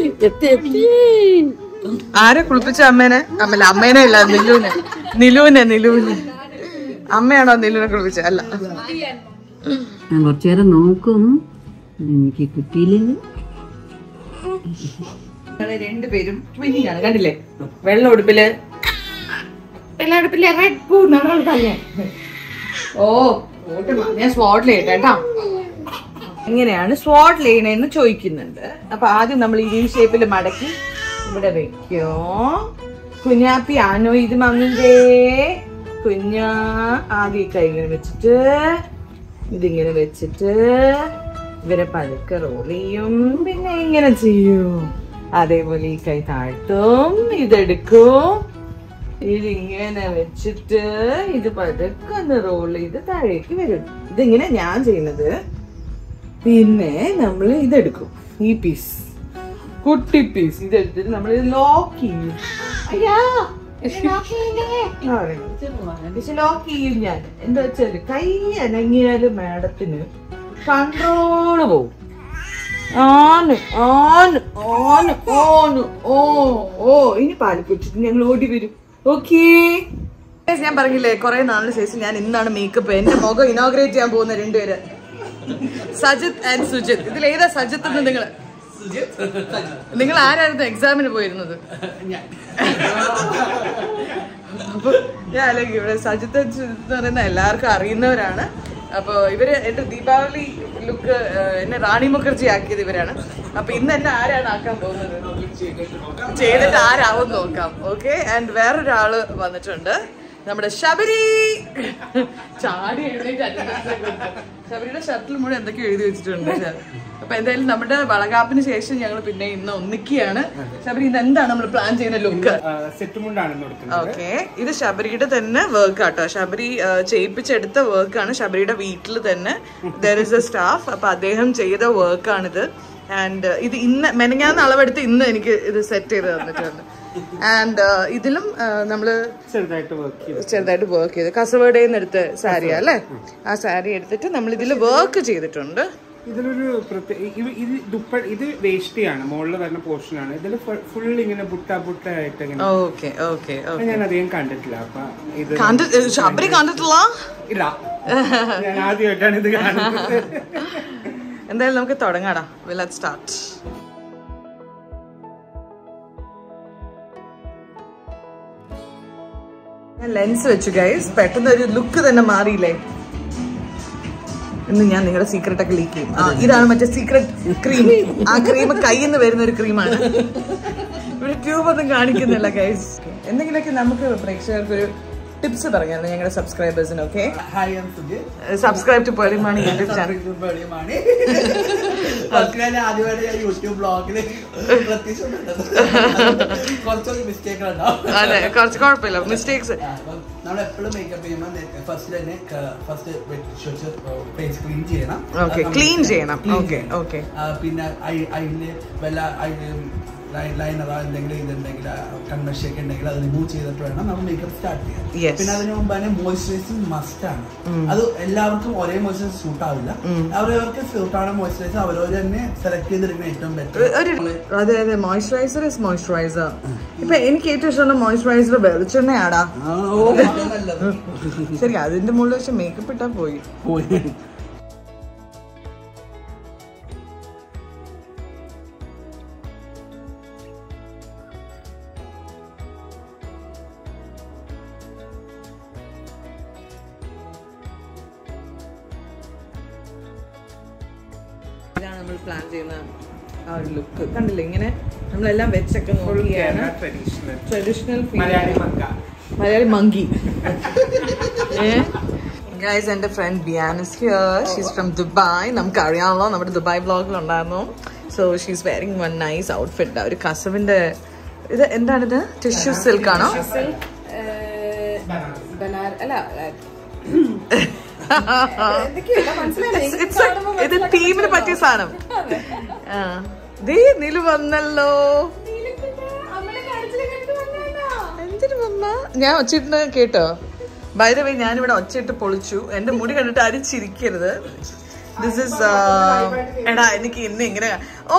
ആരെ കുളിപ്പിച്ച അമ്മേനെ അമ്മല അമ്മേനെ അല്ല നിലുവിനെ നിലുവിനെ നിലുവിനെ അമ്മയാണോ നിലുവിനെ കുളിപ്പിച്ച അല്ല ഞാൻ കുറച്ചു നേരം നോക്കും എനിക്ക് കിട്ടിയില്ലെങ്കിൽ ഞങ്ങള് രണ്ടുപേരും ട്വിന്നിങ് ആണ് കണ്ടില്ലേ വെള്ള ഉടുപ്പില് വെള്ള ഉടുപ്പില് റെഡ് പൂ തന്നെ ഓ ഓട്ട് മാ. ഞാൻ സ്വാട്ട് ചെയ്യട്ടെ കേട്ടോ എങ്ങനെയാണ് സ്വാട്ട് ചെയ്യണേന്ന് ചോദിക്കുന്നുണ്ട് അപ്പൊ ആദ്യം നമ്മൾ ഈ ഷേപ്പിൽ മടക്കി ഇവിടെ വെക്കോ കുഞ്ഞാപ്പി ആണോ ഇത് മങ്ങിന്റെ കുഞ്ഞാ ആദ്യം ഈ കൈ ഇങ്ങനെ വെച്ചിട്ട് ഇതിങ്ങനെ വെച്ചിട്ട് ഇവരെ പതുക്കെ റോൾ ചെയ്യും പിന്നെ ഇങ്ങനെ ചെയ്യും അതേപോലെ ഈ കൈ താഴ്ത്തും ഇതെടുക്കും ഇതിങ്ങനെ വെച്ചിട്ട് ഇത് പതുക്കെ ഒന്ന് റോൾ ചെയ്ത് താഴേക്ക് വരും ഇതിങ്ങനെ ഞാൻ ചെയ്യുന്നത് പിന്നെ നമ്മൾ ഇതെടുക്കും ഈ പീസ് കുട്ടി പീസ് ഇതെടുത്തിട്ട് നമ്മൾ ലോക്ക് ചെയ്യും അയ്യാ ലോക്ക് ചെയ്യും ഞാൻ എന്താ വെച്ചാല് കൈ അനങ്ങിയാല് മാഡത്തിന് കൺട്രോള് പോവും ആന് ആന് ആന് ഓന് ഓ ഓ ഇനി പാല് കുടിച്ചിട്ട് ഞങ്ങൾ ഓടി വരും ഓക്കേ ഞാൻ പറഞ്ഞില്ലേ കുറെ നാളിന് ശേഷം ഞാൻ ഇന്നാണ് മേക്കപ്പ് എന്റെ മുഖം ഇനോഗ്രേറ്റ് ചെയ്യാൻ പോകുന്ന രണ്ടുപേര് സജിത് ആൻഡ് സുജിത് ഇതിൽ ഏതാ സജിത്ത് എന്ന് നിങ്ങൾ നിങ്ങൾ ആരായിരുന്നു എക്സാമിന് പോയിരുന്നത് അപ്പൊ ഞാൻ അല്ലെങ്കിൽ ഇവിടെ സജിത്ത് and സുജിത്ത് എന്ന് പറയുന്ന എല്ലാവർക്കും അറിയുന്നവരാണ് അപ്പൊ ഇവര് എന്റെ ദീപാവലി ലുക്ക് എന്നെ റാണി മുഖർജി ആക്കിയത് ഇവരാണ് അപ്പൊ ഇന്ന് എന്നെ ആരാണ് ആക്കാൻ പോകുന്നത് ചെയ്തിട്ട് ആരാവും നോക്കാം ഓക്കെ ആൻഡ് വേറൊരാള് വന്നിട്ടുണ്ട് നമ്മുടെ ശബരി ചാടി എഴുന്നേറ്റ് attendance ഒക്കെ കൊടുത്തു. ശബരിയുടെ ഷർട്ടിൽ മുഴുവൻ എന്തൊക്കെയോ എഴുതി വെച്ചിട്ടുണ്ട് അപ്പൊ എന്തായാലും നമ്മുടെ വളകാപ്പിന് ശേഷം ഞങ്ങൾ പിന്നെ ഇന്ന് ഒന്നിക്കുകയാണ് ശബരി ഇന്ന് എന്താണ് നമ്മൾ പ്ലാൻ ചെയ്യുന്ന ലുക്ക് സെറ്റുമുണ്ടാണ് കൊടുക്കുന്നത് ഓക്കെ ഇത് ശബരിയുടെ തന്നെ വർക്ക് ആട്ടോ ശബരി ആ, ചെയ്യിപ്പിച്ചെടുത്ത വർക്കാണ് ശബരിയുടെ വീട്ടിൽ തന്നെ ദർ ഇസ് എ സ്റ്റാഫ് അപ്പൊ അദ്ദേഹം ചെയ്ത വർക്കാണിത് ആൻഡ് ഇത് ഇന്ന് മെനങ്ങാന്ന് അളവെടുത്ത് ഇന്ന് എനിക്ക് ഇത് സെറ്റ് ചെയ്ത് തന്നിട്ടുണ്ട് ആൻഡ് ഇതിലും ആ, നമ്മള് ചെറുതായിട്ട് വർക്ക് ചെയ്ത് ചെറുതായിട്ട് വർക്ക് ചെയ്ത് കസവേടയിൽ നിന്ന് എടുത്ത സാരിയാ അല്ലേ ആ സാരി എടുത്തിട്ട് നമ്മൾ ഇതിൽ വർക്ക് ചെയ്തിട്ടുണ്ട് ഇതിലൊരു പ്രത്യേക ഇത് ഇത് ദുപ്പ ഇത് വേഷ്ടിയാണ് മുകളിൽ വരുന്ന പോർഷൻ ആണ് ഇതിൽ ഫുൾ ഇങ്ങനെ ബുട്ട ബുട്ട ആയിട്ട് ഇങ്ങനെ ഓക്കെ ഓക്കെ അത് ഞാൻ അധികം കണ്ടിട്ടില്ല അപ്പൊ ഇത് കണ്ടിട്ട് ശബരി കണ്ടിട്ടില്ല ഇല്ല ഞാൻ ആദ്യമായിട്ടാണ് ഇത് കാണുന്നത് എന്തായാലും നമുക്ക് തുടങ്ങാടാ വിൽ സ്റ്റാർട്ട് ഞാൻ ലെൻസ് വെച്ചു ഗൈസ് പെട്ടെന്ന് ഒരു ലുക്ക് തന്നെ മാറിയില്ലേ ഇന്ന് ഞാൻ നിങ്ങളുടെ സീക്രട്ട് ഒക്കെ ലീക്ക് ചെയ്യും ആ ഇതാണ് മറ്റേ സീക്രട്ട് ക്രീം ആ ക്രീം കയ്യിൽ നിന്ന് വരുന്ന ഒരു ക്രീമാണ് ഇവിടെ ട്യൂബ് ഒന്നും കാണിക്കുന്നില്ല ഗൈസ് എന്തെങ്കിലുമൊക്കെ നമുക്ക് പ്രേക്ഷകർക്ക് ഒരു ടിപ്സ് പറയാം ഞങ്ങളുടെ സബ്സ്ക്രൈബേഴ്സിന് ഓക്കെ ഹായ് ഞാൻ Sujith subscribe to Pearle Maaney YouTube channel വെളിയമാണ് ഞാൻ ആദ്യമായിട്ട് ഞാൻ യൂട്യൂബ് ബ്ലോഗിൽ പ്രത്യേകിച്ച് കുറച്ചൊക്കെ മിസ്റ്റേക്ക് ഉണ്ടാവും അതെ കുറച്ച് കുഴപ്പമില്ല മിസ്റ്റേക്സ് നമ്മൾ എപ്പോഴും മേക്കപ്പ് ചെയ്യുമ്പോൾ ഫസ്റ്റ് തന്നെ ഫസ്റ്റ് ഫേസ് ക്ലീൻ ചെയ്യണം ഓക്കെ അത് ക്ലീൻ നമ്മൾ ചെയ്യണം clean ഓക്കെ ചെയ്യണം. ഓക്കെ ആ, പിന്നെ അതില് വല്ല ലൈനറോ എന്തെങ്കിലും ഇതുണ്ടെങ്കിൽ കൺവെർഷൻ ഒക്കെ ഉണ്ടെങ്കിൽ അത് റിമൂവ് ചെയ്തിട്ട് വേണം നമ്മൾ മേക്കപ്പ് സ്റ്റാർട്ട് ചെയ്യാൻ Yes. പിന്നെ അതിന് മുമ്പ് തന്നെ മോയ്സ്ചറൈസിങ് മസ്റ്റ് ആണ് അത് എല്ലാവർക്കും ഒരേ മോയ്സ്ചറൈസ് സൂട്ട് ആവില്ല അവരവർക്ക് സൂട്ട് ആണ് മോയ്സ്ചറൈസ് അവരവർ തന്നെ സെലക്ട് ചെയ്തെടുക്കുന്ന ഏറ്റവും ബെറ്റർ ഒരു അതെ അതെ മോയ്സ്ചറൈസർ ഇസ് മോയ്സ്ചറൈസർ ഇപ്പൊ എനിക്ക് ഏറ്റവും ഇഷ്ടമുള്ള മോയ്സ്ചറൈസർ വെളിച്ചെണ്ണയാടാ നല്ലത് ശരി അതിന്റെ മുകളിൽ വെച്ച് മേക്കപ്പ് ഇട്ടാ പോയി പോയി ഇതാണ് നമ്മൾ പ്ലാൻ ചെയ്യുന്ന ആ ഒരു ലുക്ക് കണ്ടില്ലേ ഇങ്ങനെ നമ്മളെല്ലാം വെച്ചൊക്കെ നോക്കിയാണ് ട്രഡീഷണൽ ട്രഡീഷണൽ മലയാളി മക്ക മലയാളി മങ്കി ഗൈസ് എൻ്റെ friend Bianis here she's from Dubai നമുക്ക് അറിയാമല്ലോ നമ്മുടെ ദുബായ് ബ്ലോഗിൽ ഉണ്ടായിരുന്നു so she's wearing one nice outfit ഒരു കസവിന്റെ ഇത് എന്താണിത് ടിഷ്യൂ സിൽക്ക് ആണോ It's- it's a- ഇത് ടീമിന് പറ്റിയ സാധനം ആ. ദേ നിലു വന്നല്ലോ എന്തിനു വന്ന ഞാൻ ഒച്ചിട്ട് കേട്ടോ ബൈ ദ വേ ഞാനിവിടെ ഒച്ചയിട്ട് പൊളിച്ചു എന്റെ മുടി കണ്ടിട്ട് ആരും ചിരിക്കരുത് ദിസ് ഇസ് എടാ എനിക്ക് ഇന്ന് ഇങ്ങനെ ഓ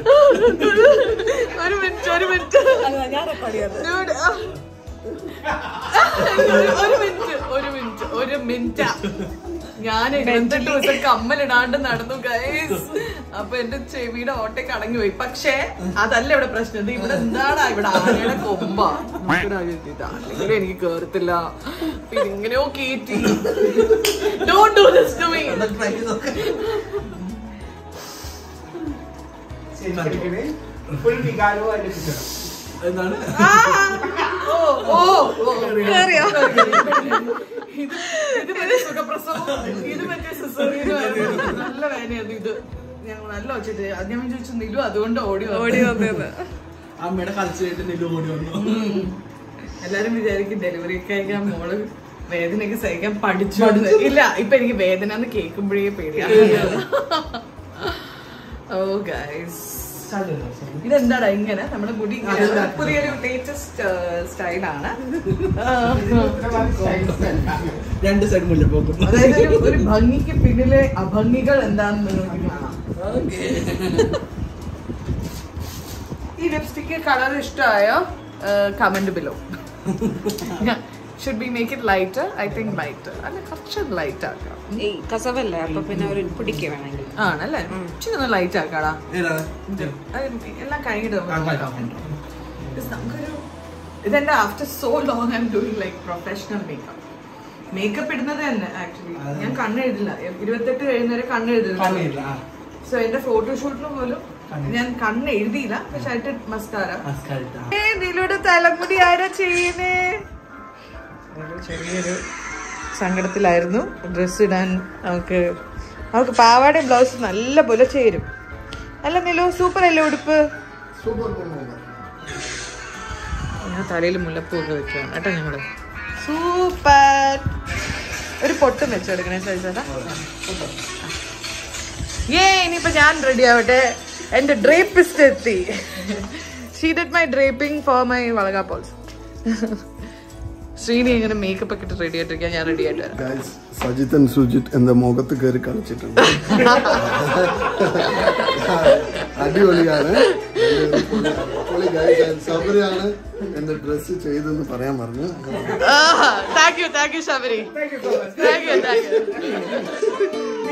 ഒരു മിനിറ്റ് ഒരു മിനിറ്റ് Dude, ആ. ഒരു മിനിറ്റ് ഒരു മിനിറ്റ് ഒരു മിനിറ്റ് ഞാൻ ഇരുപത്തെട്ട് ദിവസം കമ്മലിടാണ്ട് നടന്നു ഗൈസ് അപ്പൊ എന്റെ ചെവിയുടെ ഓട്ടയ്ക്ക് അടങ്ങി പോയി പക്ഷേ അതല്ല ഇവിടെ പ്രശ്നം ഇത് ഇവിടെ എന്താടാ ഇവിടെ ആനയുടെ കൊമ്പ അല്ലെങ്കിൽ എനിക്ക് കേറത്തില്ല പിന്നെ ഇങ്ങനെയോ കേറ്റി don't do this to me full വികാരവും അതിന്റെ കിട്ടണം എന്താണ് ഓ ഓ ഓ കേറിയോ ഇത് ഇത് മറ്റേ സുഖപ്രസവം ഇത് മറ്റേ സിസേറിയനും നല്ല വേദനയായിരുന്നു ഇത് ഞങ്ങൾ നല്ല വെച്ചിട്ട് അത് ഞാൻ ചോദിച്ചു നിലു അതുകൊണ്ട് ഓടി ഓടി വന്നത് അമ്മയുടെ കളിച്ചിട്ട് നെല്ല് ഓടി വന്നു എല്ലാരും വിചാരിക്കും ഡെലിവറി ഒക്കെ ആയിരിക്കാൻ മോള് വേദനയൊക്കെ സഹിക്കാൻ പഠിച്ചു എന്ന്. ഇല്ല ഇപ്പൊ എനിക്ക് വേദന എന്ന് കേൾക്കുമ്പോഴേ പേടിയാണ് ഓ ഗൈസ് ഇതെന്താടാ ഇങ്ങനെ നമ്മുടെ മുടി ഇങ്ങനെ പുതിയൊരു ലേറ്റസ്റ്റ് സ്റ്റൈലാണ് രണ്ട് സൈഡ് മുല്ലപ്പോക്കും അതായത് ഒരു- ഒരു ഭംഗിക്ക് പിന്നിലെ അഭംഗികൾ എന്താണെന്ന് നിങ്ങൾക്ക് കാണാം ഈ ലിപ്സ്റ്റിക്ക് കളർ ഇഷ്ടമായോ comment below should be make it lighter I think lighter അല്ല കുറച്ച് ലൈറ്റ് ആക്കാം ഈ കസവല്ലേ അപ്പൊ പിന്നെ ഒരു പിടിക്ക് വേണമെങ്കിൽ ആണല്ലേ ഇച്ചിരി ഒന്ന് ലൈറ്റ് ആക്കാടാ ഏതാണ്? ഇത് അത് എല്ലാം കഴിഞ്ഞിട്ട് നമുക്ക് ആ, നോക്കാം. കഴിഞ്ഞിട്ട്. Because നമുക്കൊരു ഇതെന്റെ after so long I'm doing like professional makeup makeup ഇടുന്നത് തന്നെ ആക്ച്വലി ഞാൻ കണ്ണെഴുതില്ല ഇരുപത്തെട്ട് കഴിയുന്നവരെ കണ്ണെഴുതില്ല കണ്ണില്ല, ആ. സോ എന്റെ ഫോട്ടോഷൂട്ടിന് പോലും ഞാൻ കണ്ണ് എഴുതിയില്ല പക്ഷെ ആയിട്ട് മസ്കാര Mascara ഇട്ടാ. നീലൂടെ തലമുടി ആരാ ചെയ്യുന്നേ ഒരു ചെറിയൊരു സങ്കടത്തിലായിരുന്നു ഡ്രസ്സ് ഇടാൻ നമുക്ക് നമുക്ക് പാവാടയും ബ്ലൗസ് നല്ല പോലെ ചേരും അല്ല നിലു സൂപ്പർ അല്ലേ ഉടുപ്പ് ഞാൻ തലയിൽ മുല്ലപ്പൂ ഒക്കെ വെക്കുകയാണ് കേട്ടോ ഞങ്ങള് സൂപ്പർ ഒരു പൊട്ടും വെച്ചെടുക്കണേ സൈസേട്ടാ ഏ ഇനിയിപ്പോ ഞാൻ റെഡി ആവട്ടെ എന്റെ ഡ്രേപ്പിസ്റ്റ് എത്തി she did my draping for my വളകാ പോൾസ് ശ്രീനി ഇങ്ങനെ മേക്കപ്പ് ഒക്കെ ഇട്ട് റെഡി ആയിട്ടിരിക്കാൻ ഞാൻ റെഡി ആയിട്ട് വരാം ഗൈസ് സജിത്തൻ സുജിത്ത് എന്റെ മുഖത്ത് കയറി കളിച്ചിട്ടുണ്ട് അടിപൊളിയാണ് പൊളി ഗൈസ് സബരിയാണ് എന്റെ ഡ്രസ്സ് ചെയ്തെന്ന് പറയാൻ പറഞ്ഞു thank you thank you Sabari thank you thank you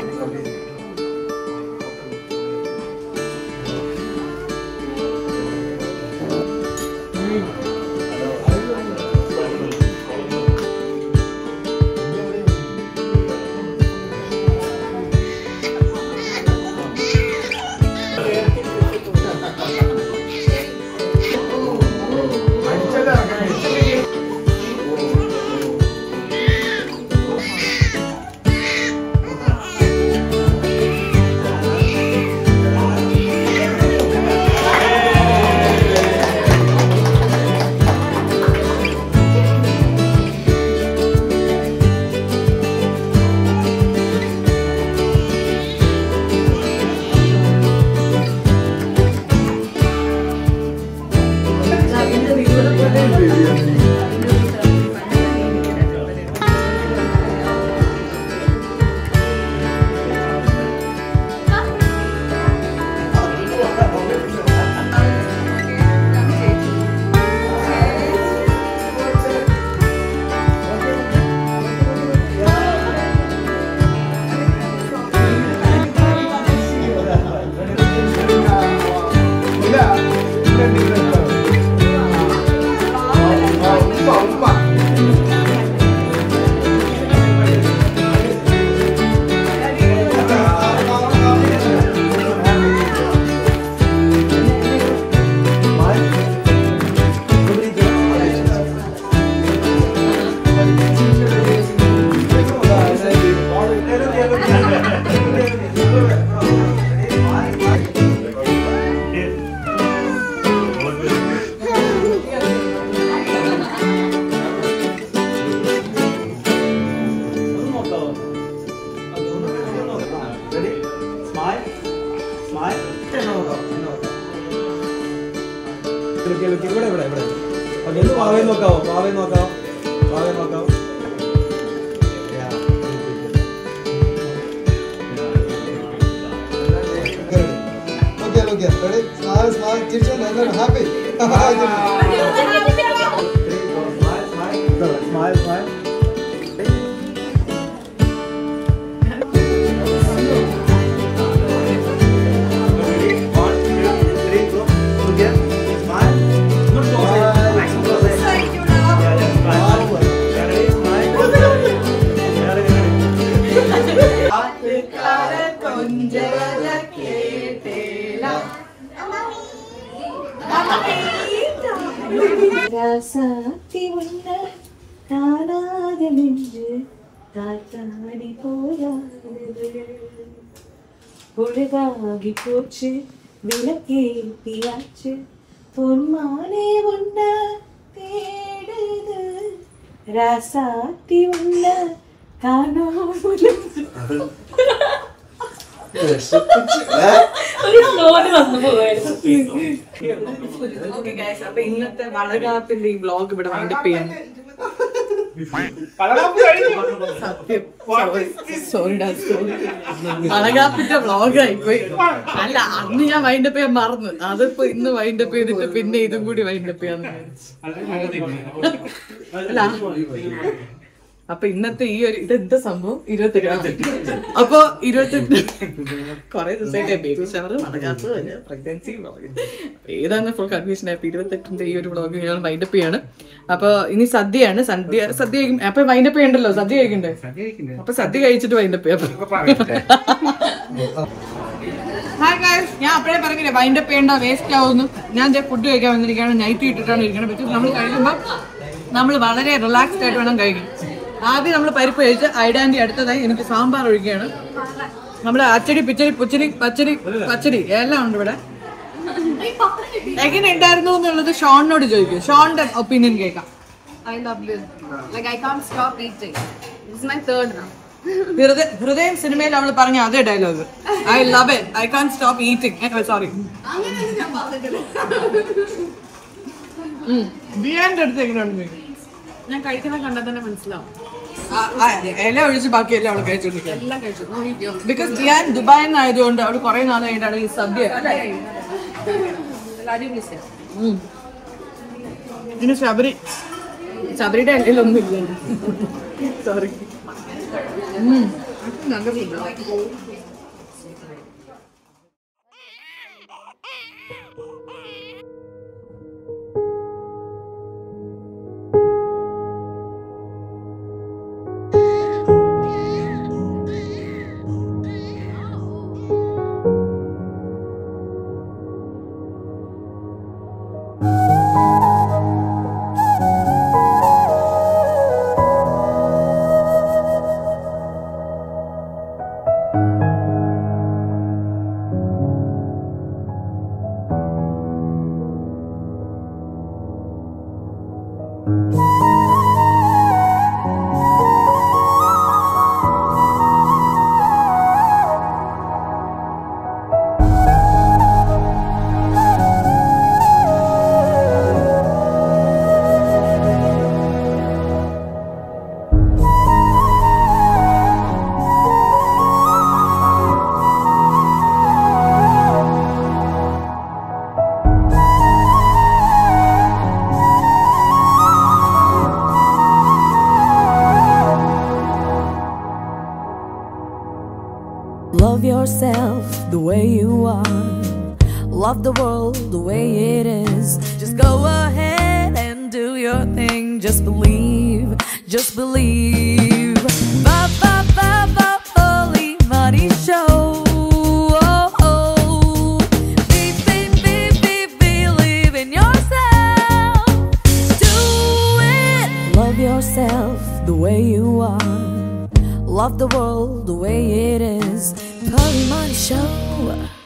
ഇവിടെ ഇവിടെ ഇവിടെ ഓക്കെ ഒന്ന് പാവേ നോക്കാവോ പാവേ നോക്കാവോ പാവേ നോക്കാവോ okay okay ready smile smile kitchen എല്ലാവരും ഹാപ്പി സ്മൈൽ സ്മൈൽ ராசாத்தி உன்ன காணாத நின்று காத்தாடி போயாது பொழுதாகி போச்சு விளக்கேத்தியாச்சு பொன்மானே உன்ன தேடுது ராசாத்தி உன்ன കാണാമൊരു ഒരു തോന്നി വന്നു പോവായിരുന്നു ഓക്കെ ഗൈസ് അപ്പൊ ഇന്നത്തെ വളകാപ്പിന്റെ ഈ വ്ളോഗ് ഇവിടെ വൈൻഡപ്പ് ചെയ്യാൻ പലതാപ്പ് കഴിഞ്ഞു സോറിടാ സോറി അളകാപ്പിന്റെ വ്ളോഗായി പോയി അല്ല അന്ന് ഞാൻ വൈൻഡപ്പ് ചെയ്യാൻ മറന്നു അതിപ്പോ ഇന്ന് വൈൻഡപ്പ് ചെയ്തിട്ട് പിന്നെ ഇതും കൂടി വൈൻഡപ്പ് ചെയ്യാന്ന് വിചാരിച്ചു. അല്ല അപ്പൊ ഇന്നത്തെ ഈ ഒരു ഇതെന്താ സംഭവം ഇരുപത്തെട്ട് അപ്പൊ ഇരുപത്തെട്ട് കൊറേ ദിവസമായിട്ട് ബേബി ഷവർ നടക്കാത്ത പ്രഗ്നൻസി ഏതാണ് ഫുൾ കൺഫ്യൂഷൻ ആയപ്പോ ഇരുപത്തെട്ടിന്റെ ഈ ഒരു വ്ളോഗ് ഞങ്ങൾ വൈൻഡപ്പ് ചെയ്യാണ് അപ്പൊ ഇനി സദ്യയാണ് സദ്യ സദ്യ കഴിക്കും അപ്പൊ വൈൻഡപ്പ് ചെയ്യണ്ടല്ലോ സദ്യ കഴിക്കണ്ടേ അപ്പൊ സദ്യ കഴിച്ചിട്ട് വൈൻഡപ്പ് ചെയ്യാം ഹായ് ഗൈസ് ഞാൻ അപ്പോഴേ പറഞ്ഞില്ലേ വൈൻഡപ്പ് ചെയ്യേണ്ട വേസ്റ്റ് ആവുന്നു ഞാൻ ഫുഡ് കഴിക്കാൻ വന്നിരിക്കുകയാണ് നൈറ്റ് ഇട്ടിട്ടാണ് ഇരിക്കുന്നത് പക്ഷേ നമ്മൾ കഴിക്കുമ്പോൾ നമ്മൾ വളരെ റിലാക്സ്ഡ് ആയിട്ട് വേണം കഴിക്കാൻ ആദ്യം നമ്മൾ പരിപ്പ് കഴിച്ച് ഐഡാൻഡി അടുത്തതായി എനിക്ക് സാമ്പാർ ഒഴിക്കുകയാണ് നമ്മുടെ അച്ചടി പിച്ചടി പുച്ചടി പച്ചടി പച്ചടി എല്ലാം ഉണ്ട് ഇവിടെ എങ്ങനെ ഉണ്ടായിരുന്നു എന്നുള്ളത് ഷോണിനോട് ചോദിക്കും ഷോണിന്റെ ഒപ്പീനിയൻ കേൾക്കാം I love this. Like I can't stop eating. This is my third now. ഹൃദയ ഹൃദയം സിനിമയിൽ അവൾ പറഞ്ഞ അതേ dialogue I love it I can stop eating sorry ബിയാന്റെ അടുത്ത് എങ്ങനെയാണ് ഞാൻ കഴിക്കുന്ന കണ്ടാൽ തന്നെ മനസ്സിലാവും എല്ലാം ഒഴിച്ച് ബാക്കി എല്ലാം അവൾ കഴിച്ചോണ്ടിരിക്കുക എല്ലാം കഴിച്ചു നോക്കിക്കോ ബിക്കോസ് ബിയാൻ ദുബായിൽ നിന്നായതുകൊണ്ട് അവൾ കുറെ നാൾ കഴിഞ്ഞിട്ടാണ് ഈ സദ്യ എല്ലാവരും മിസ് ചെയ്യാം ഉം. ഇനി ശബരി ശബരിയുടെ ഇടയിലൊന്നും ഇല്ല സോറി നല്ല food Love yourself the way you are. Love the world the way it is. Just go ahead and do your thing. Just believe, just believe. Ba ba ba ba holy money show. Oh, oh. Be, be, be, be, believe in yourself. Do it. Love yourself the way you are. Love the world the way it is. Holy money show.